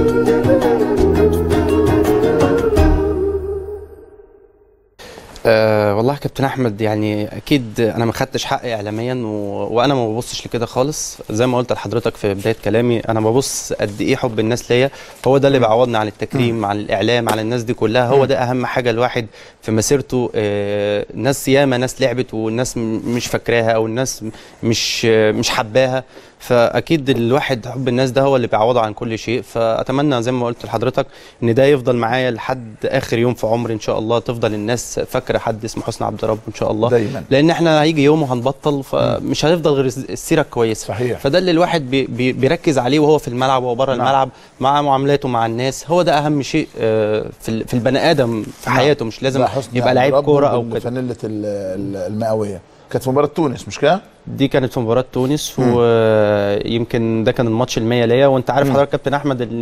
أه والله يا كابتن احمد يعني اكيد انا ما خدتش حقي اعلاميا و... وانا ما ببصش لكده خالص زي ما قلت لحضرتك في بدايه كلامي انا ببص قد ايه حب الناس ليا هو ده اللي بيعوضني عن التكريم عن الاعلام عن الناس دي كلها هو ده اهم حاجه الواحد في مسيرته أه ناس ياما ناس لعبت والناس م- مش فاكراها او الناس م- مش مش حباها فاكيد الواحد حب الناس ده هو اللي بيعوضه عن كل شيء فاتمنى زي ما قلت لحضرتك ان ده يفضل معايا لحد اخر يوم في عمري ان شاء الله تفضل الناس فاكره حد اسمه حسني عبد رب ان شاء الله دايما لان احنا هيجي يوم وهنبطل فمش هيفضل غير السيره الكويسه صحيح. فده اللي الواحد بي بي بيركز عليه وهو في الملعب وهو بره نعم. الملعب مع معاملاته مع الناس هو ده اهم شيء آه، في ال- في البني ادم في نعم. حياته مش لازم لا، حسني يبقى عبد لعيب رب كوره او كده بفانيله ال- ال- المئويه كانت في مباراه تونس مش كده؟ دي كانت في مباراه تونس ويمكن ده كان الماتش المية ليا وانت عارف حضرتك كابتن احمد ان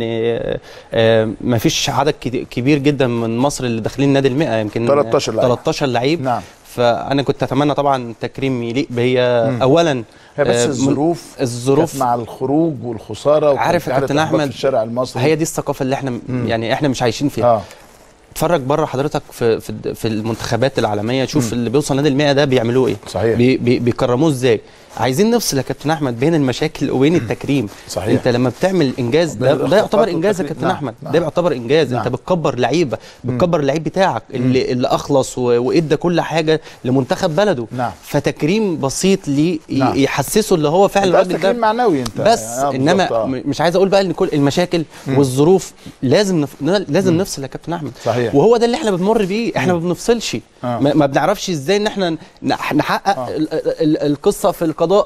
ما فيش عدد كت- كبير جدا من مصر اللي داخلين نادي المئة يمكن 13 لعيب. 13 لعيب نعم فانا كنت اتمنى طبعا تكريم يليق بيا اولا هي بس آه، من- الظروف الظروف كانت مع الخروج والخساره وكان عارف في يا حالة كابتن إحباط أحمد، في الشارع المصري هي دي الثقافه اللي احنا يعني احنا مش عايشين فيها اه اتفرج بره حضرتك في في في المنتخبات العالميه شوف اللي بيوصل نادي المئة ده بيعملوه ايه صحيح. بي بي بيكرموه ازاي عايزين نفصل يا كابتن احمد بين المشاكل وبين التكريم صحيح. انت لما بتعمل انجاز بين ده, ده يعتبر الإخفاقات انجاز يا والتكريم. كابتن نعم، احمد نعم. ده بيعتبر انجاز نعم. انت بتكبر لعيبه بتكبر اللعيب بتاعك اللي اللي اخلص و- وادى كل حاجه لمنتخب بلده نعم. فتكريم بسيط ليه ي- نعم. يحسسه اللي هو فعلا انت عايز الراجل ده تكريم معنوي انت بس آه، انما بالظبط، آه. م- مش عايز اقول بقى ان كل المشاكل والظروف لازم نف... لازم نفصل يا كابتن احمد صحيح. وهو ده اللي احنا بنمر بيه احنا ما بنفصلش آه. ما, ما بنعرفش ازاي ان احنا نح- نحقق آه. ال- ال- القصه في القضاء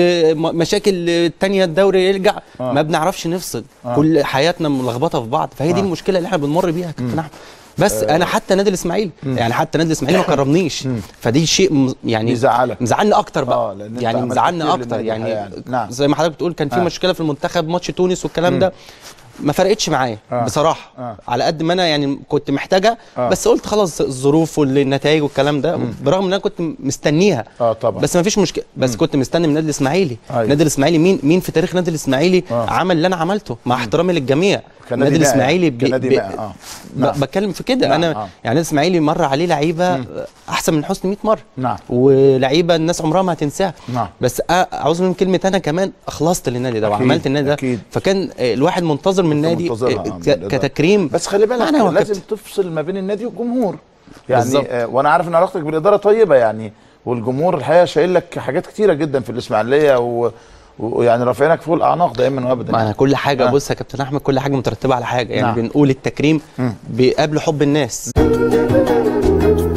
ومشاكل التانية الدوري يرجع آه. ما بنعرفش نفصل آه. كل حياتنا ملخبطه في بعض فهي دي آه. المشكله اللي احنا بنمر بيها يا كابتن احمد بس انا حتى نادي الاسماعيلي يعني حتى نادي الاسماعيلي ما كرمنيش فدي شيء م- يعني بيزعلك. مزعلني اكتر بقى آه، لأن أنت يعني عملت مزعلني كتير اكتر للنادي يعني, الحقيقة. نعم. زي ما حضرتك بتقول كان في آه. مشكله في المنتخب ماتش تونس والكلام ده ما فرقتش معايا آه. بصراحه آه. على قد ما انا يعني كنت محتاجها آه. بس قلت خلاص الظروف والنتائج والكلام ده برغم ان انا كنت مستنيها اه طبعا بس ما فيش مشكله بس كنت مستني من النادي الاسماعيلي أيوة. النادي الاسماعيلي مين مين في تاريخ النادي الاسماعيلي آه. عمل اللي انا عملته مع احترامي للجميع كنادي النادي مائة الاسماعيلي يعني. كنادي مائة، آه. ب- نعم. بتكلم في كده نعم، انا آه. يعني النادي الاسماعيلي مر عليه لعيبه احسن من حسني 100 مره نعم. ولعيبه الناس عمرها ما هتنساها نعم. بس أ- عاوز من كلمه انا كمان اخلصت للنادي ده أكيد، وعملت النادي ده أكيد. فكان آه، الواحد منتظر من النادي منتظرها، آه، آه، ك- من الإدارة. كتكريم بس خلي بالك معنى هو لازم كابتن. تفصل ما بين النادي والجمهور يعني بالظبط. آه وانا عارف ان علاقتك بالاداره طيبه يعني والجمهور الحقيقه شايل لك حاجات كتيره جدا في الاسماعيليه و- ويعني رافعينك فوق الاعناق دائما وابدا ما أنا كل حاجه آه. بص يا كابتن احمد كل حاجه مترتبه على حاجه يعني نعم. بنقول التكريم بقبل حب الناس